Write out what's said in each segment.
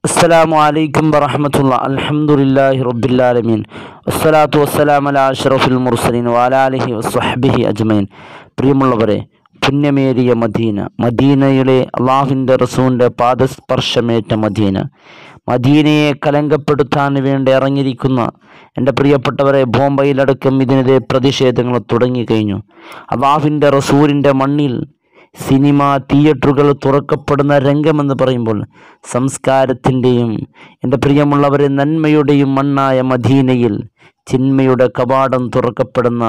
അസ്സലാമു അലൈക്കും വറഹമത്തുള്ള അൽഹംദുലില്ലാഹി റബ്ബില്ലാലമീൻ വസ്സലാത്തു വസ്സലാം അല അഷ്റഫുൽ മുർസലീൻ വാലാലിഹി വസ്വഹ്ബിഹി അജ്മൈൻ പ്രിയമുള്ളവരെ പുണ്യമേറിയ മദീന മദീനയിലെ അള്ളാഹുവിൻ്റെ റസൂലിൻ്റെ പാദസ്പർശമേറ്റ മദീന മദീനയെ കലങ്കപ്പെടുത്താൻ വേണ്ടി ഇറങ്ങിയിരിക്കുന്ന എൻ്റെ പ്രിയപ്പെട്ടവരെ ബോംബെയിലടക്കം ഇതിനെതിരെ പ്രതിഷേധങ്ങൾ തുടങ്ങിക്കഴിഞ്ഞു അള്ളാഹുവിൻ്റെ റസൂലിൻ്റെ മണ്ണിൽ സിനിമ തിയേറ്ററുകൾ തുറക്കപ്പെടുന്ന രംഗമെന്ന് പറയുമ്പോൾ സംസ്കാരത്തിൻ്റെയും എൻ്റെ പ്രിയമുള്ളവരെ നന്മയുടെയും മണ്ണായ മദീനയിൽ ചിന്മയുടെ കവാടം തുറക്കപ്പെടുന്ന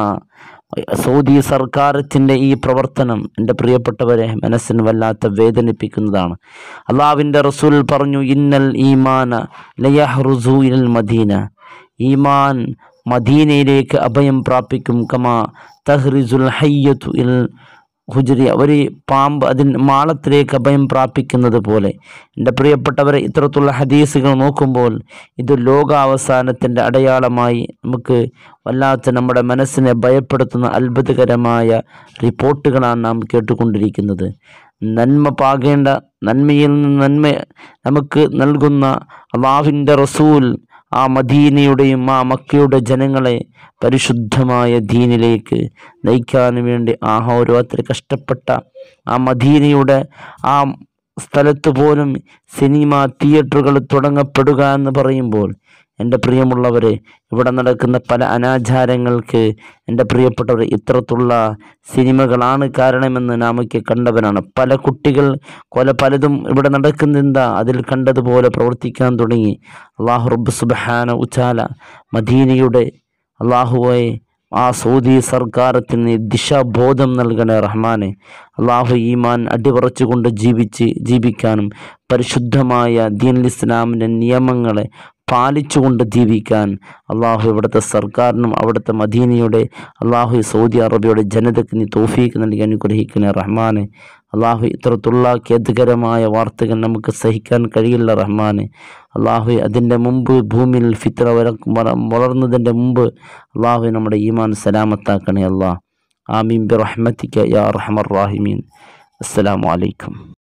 സൗദി സർക്കാരത്തിൻ്റെ ഈ പ്രവർത്തനം എൻ്റെ പ്രിയപ്പെട്ടവരെ മനസ്സിന് വല്ലാത്ത വേദനിപ്പിക്കുന്നതാണ് അള്ളാവിൻ്റെ റസൂൽ പറഞ്ഞു ഇന്നൽ ഈമാന ലയഹ്റുസു ഇൽ മദീന ഈമാൻ മദീനയിലേക്ക് അഭയം പ്രാപിക്കും കമാ തഹ്റിസുൽ ഹയ്യത്തു ഇൽ ഹുജരി ഒരു പാമ്പ് അതിൻ മാളത്തിലേക്ക് അഭയം പ്രാപിക്കുന്നത് പോലെ എൻ്റെ പ്രിയപ്പെട്ടവരെ ഇത്തരത്തിലുള്ള ഹദീസുകൾ നോക്കുമ്പോൾ ഇത് ലോകാവസാനത്തിൻ്റെ അടയാളമായി നമുക്ക് വല്ലാത്ത നമ്മുടെ മനസ്സിനെ ഭയപ്പെടുത്തുന്ന അത്ഭുതകരമായ റിപ്പോർട്ടുകളാണ് നാം കേട്ടുകൊണ്ടിരിക്കുന്നത് നന്മ പാകേണ്ട നന്മയിൽ നിന്ന് നന്മ നമുക്ക് നൽകുന്ന അള്ളാഹുവിൻ്റെ റസൂൽ ആ മദീനയുടെയും ആ മക്കയുടെ ജനങ്ങളെ പരിശുദ്ധമായ ദീനിലേക്ക് നയിക്കാൻ വേണ്ടി ആ ഓരോരുത്തർ കഷ്ടപ്പെട്ട ആ മദീനയുടെ ആ സ്ഥലത്ത് പോലും സിനിമ തിയേറ്ററുകൾ തുടങ്ങപ്പെടുക എന്ന് പറയുമ്പോൾ എൻ്റെ പ്രിയമുള്ളവരെ ഇവിടെ നടക്കുന്ന പല അനാചാരങ്ങൾക്ക് എൻ്റെ പ്രിയപ്പെട്ടവർ ഇത്തരത്തിലുള്ള സിനിമകളാണ് കാരണമെന്ന് നാമൊക്കെ കണ്ടവരാണ് പല കുട്ടികൾ കൊല പലതും ഇവിടെ നടക്കുന്നെന്താ അതിൽ കണ്ടതുപോലെ പ്രവർത്തിക്കാൻ തുടങ്ങി അള്ളാഹു റബ്ബ് സുബഹാന ഉച്ചാല മദീനയുടെ അള്ളാഹുവെ ആ സൗദി സർക്കാരത്തിന് ദിശാബോധം നൽകണേ റഹ്മാനെ അള്ളാഹു ഈമാൻ അടിപറച്ചുകൊണ്ട് ജീവിച്ച് ജീവിക്കാനും പരിശുദ്ധമായ ദീൻ ഇസ്ലാമിൻ്റെ നിയമങ്ങളെ പാലിച്ചുകൊണ്ട് ജീവിക്കാൻ അള്ളാഹു ഇവിടുത്തെ സർക്കാരിനും അവിടുത്തെ മദീനയുടെ അള്ളാഹു സൗദി അറേബ്യയുടെ ജനതയ്ക്ക് നീ തോഫീക്ക് നൽകി അനുഗ്രഹിക്കണേ റഹ്മാനെ അള്ളാഹു ഇത്തരത്തുള്ള ഖേദകരമായ വാർത്തകൾ നമുക്ക് സഹിക്കാൻ കഴിയില്ല റഹ്മാനെ അള്ളാഹു അതിൻ്റെ മുമ്പ് ഭൂമിയിൽ ഫിത്ര വര വളർന്നതിൻ്റെ മുമ്പ് അള്ളാഹു നമ്മുടെ ഈമാൻ സലാമത്താക്കണേ അള്ളാഹ് ആമീൻ ബി റഹ്മത്തിക്ക യാ റഹ്മർ റാഹിമീൻ അസ്സലാമു അലൈക്കും